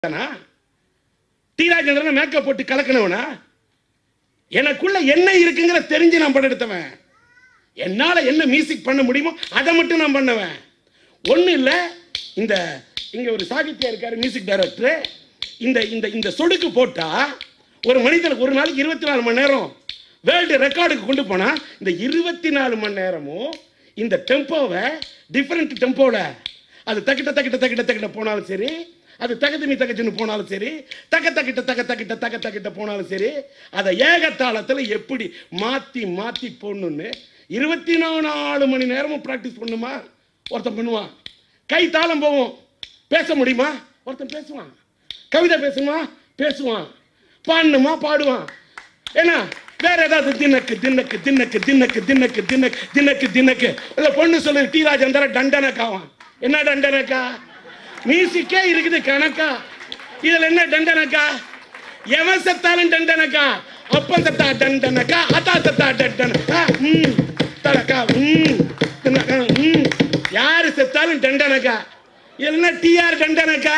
தானா D Rajendran makeup போட்டு கலக்கினவனா எனக்குள்ள என்ன இருக்குங்கிற தெரிஞ்சு நான் படம் எடுத்தவன் என்னால என்ன மியூசிக் பண்ண முடியுமோ அதை மட்டும் நான் பண்ணுவேன் ஒன்றும் இல்லை இந்த இங்க ஒரு சாகித்யா இருக்காரு மியூசிக் டைரக்டர் இந்த இந்த இந்த சொடுக்கு போட்டா ஒரு மனிதனுக்கு ஒரு நாளைக்கு இருபத்தி நாலு மணி நேரம் வேர்ல்டு ரெக்கார்டுக்கு கொண்டு போனா இந்த இருபத்தி நாலு மணி நேரமும் இந்த டெம்போவை டிஃப்ரெண்ட் டெம்போவில் அது தக்கிட்ட தக்கிட்ட தக்கிட்ட தக்கிட்ட போனாலும் சரி அது தகதுமி தகச்சுன்னு போனாலும் சரி தக்க தக்கிட்ட தக்க தக்கிட்ட தக்க தக்கிட்ட போனாலும் சரி அதை ஏகத்தாளத்தில் எப்படி மாற்றி மாற்றி போடணுன்னு இருபத்தி நாலு மணி நேரமும் ப்ராக்டிஸ் பண்ணுமா ஒருத்தன் பண்ணுவான் கை தாளம் போவோம் பேச முடியுமா ஒருத்தன் பேசுவான் கவிதை பேசுமா பேசுவான் பாடணுமா பாடுவான் ஏன்னா வேற ஏதாவது தின்னக்கு தின்னக்கு தின்னக்கு தின்னக்கு தின்னக்கு தின்னக்கு தின்னக்கு தின்னக்கு இல்ல பொண்ணு சொல்லு டி ராஜேந்திர டண்டனக்காவான் என்ன டண்டனக்கா மியூசிக்கே இருக்குது கணக்கா இதுல என்ன டண்டனக்கா எவன் செத்தாலும் டண்டனக்கா அப்பன் செத்தா டண்டனக்கா அத்தா செத்தா டண்டனக்கா ம் தலக்கா ம் தின்னக்கா, ம் யாரு செத்தாலும் டண்டனக்கா இல்லைன்னா டிஆர் டண்டனக்கா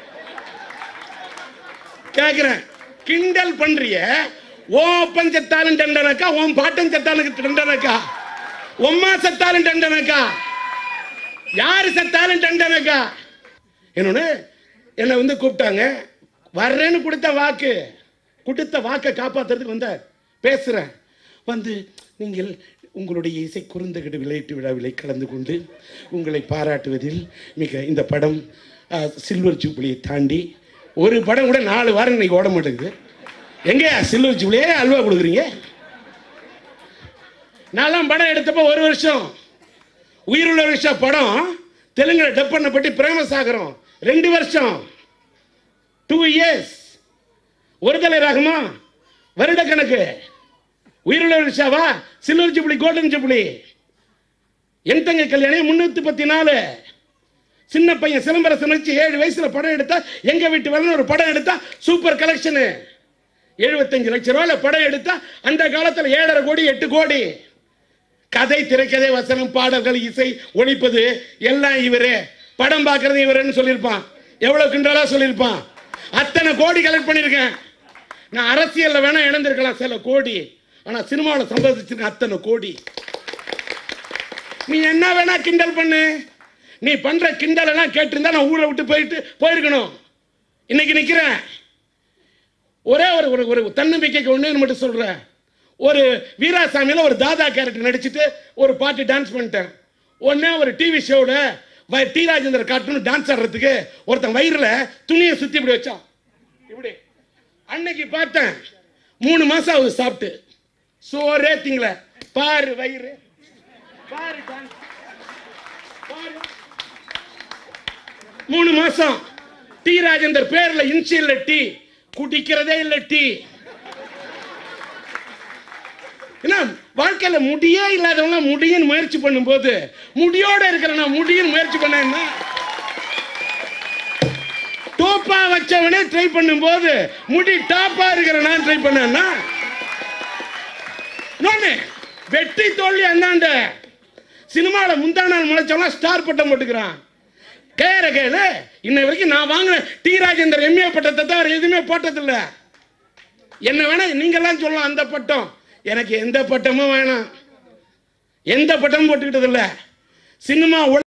கேக்குறேன் கிண்டல் பண்றிய ஓப்பன் செத்தாலும் தண்டனக்கா உன் பாட்டன் செத்தாலும் தண்டனக்கா உம்மா செத்தாலும் தண்டனக்கா யாரு செத்தாலும் தண்டனக்கா என்னொன்னு என்னை வந்து கூப்பிட்டாங்க வர்றேன்னு கொடுத்த வாக்கு கொடுத்த வாக்கை காப்பாத்துறதுக்கு வந்தார் பேசுறேன் வந்து நீங்கள் உங்களுடைய இசை குறுந்தகடு விளையாட்டு விழாவிலே கலந்து கொண்டு உங்களை பாராட்டுவதில் மிக இந்த படம் அஹ், சில்வர் ஜூப்ளியை தாண்டி ஒரு படம் கூட நாலு வாரம் இன்னைக்கு ஓட மாட்டேங்குது எங்கேயா சில்வர் ஜூப்ளியே அல்வா கொடுக்குறீங்க நான்லாம் படம் எடுத்தப்போ ஒரு வருஷம் உயிருள்ள வருஷம் படம் தெலுங்குல டப் பண்ணப்பட்டு பிரேமசாகரம் ரெண்டு வருஷம் டூ இயர்ஸ் ஒரு தலை ராகமா வருட கணக்கு உயிருள்ள விஷாவா சில்வர் ஜூப்ளி கோல்டன் ஜூப்ளி என் தங்க கல்யாணம் முன்னூத்தி பத்தி நாலு சின்ன பையன் சிலம்பரசன் வச்சு ஏழு வயசுல படம் எடுத்தா எங்க வீட்டு வரணும் ஒரு படம் எடுத்தா சூப்பர் கலெக்ஷனு எழுபத்தஞ்சு லட்சம் ரூபாயில படம் எடுத்தா அந்த காலத்துல ஏழரை கோடி எட்டு கோடி கதை திரைக்கதை வசனம் பாடல்கள் இசை ஒழிப்பது எல்லாம் இவரே படம் பார்க்கறது இவரேன்னு சொல்லியிருப்பான் எவ்வளவு கிண்டலா சொல்லியிருப்பான் அத்தனை கோடி கலெக்ட் பண்ணியிருக்கேன் நான் அரசியல்ல வேணா இழந்திருக்கலாம் சில கோடி ஆனா சினிமாவில் சம்பாதிச்சிருக்கேன் அத்தனை கோடி நீ என்ன வேணா கிண்டல் பண்ணு நீ பண்ற கிண்டல் எல்லாம் கேட்டிருந்தா நான் ஊரை விட்டு போயிட்டு போயிருக்கணும் இன்னைக்கு நிக்கிறேன் ஒரே ஒரு ஒரு ஒரு தன்னம்பிக்கைக்கு ஒண்ணு மட்டும் சொல்றேன் ஒரு வீராசாமியில ஒரு தாதா கேரக்டர் நடிச்சுட்டு ஒரு பாட்டு டான்ஸ் பண்ணிட்டேன் உடனே ஒரு டிவி ஷோட டி ராஜேந்திர கார்ட்டூன் டான்ஸ் ஆடுறதுக்கு ஒருத்தன் வயிறுல துணியை சுத்தி இப்படி வச்சான் இப்படி அன்னைக்கு பார்த்தேன் மூணு மாசம் அவர் சாப்பிட்டு சோறே திங்கள பாரு வயிறு பாரு dance. பாரு மூணு மாசம் டி ராஜேந்தர் பேர்ல இன்சி இல்ல டீ குடிக்கிறதே இல்ல டீ என்ன வாழ்க்கையில முடியே இல்லாதவங்க முடியும்னு முயற்சி பண்ணும்போது முடியோட இருக்கிற நான் முடியும்னு முயற்சி பண்ண என்ன டோப்பா வச்சவனே ட்ரை பண்ணும்போது முடி டாப்பா இருக்கிற நான் ட்ரை பண்ணேன்னா இன்னொன்னு வெற்றி தோல்வி அந்தாண்ட சினிமாவில் முந்தா நாள் முளைச்சவனா ஸ்டார் பட்டம் போட்டுக்கிறான் கேர கேளு இன்ன வரைக்கும் நான் வாங்கின டி ராஜேந்தர் எம்ஏ பட்டத்தை தவிர எதுவுமே போட்டதில்லை என்ன வேணா நீங்கெல்லாம் சொல்லலாம் அந்த பட்டம் எனக்கு எந்த பட்டமும் வேணாம் எந்த பட்டமும் போட்டுக்கிட்டதில்ல சினிமா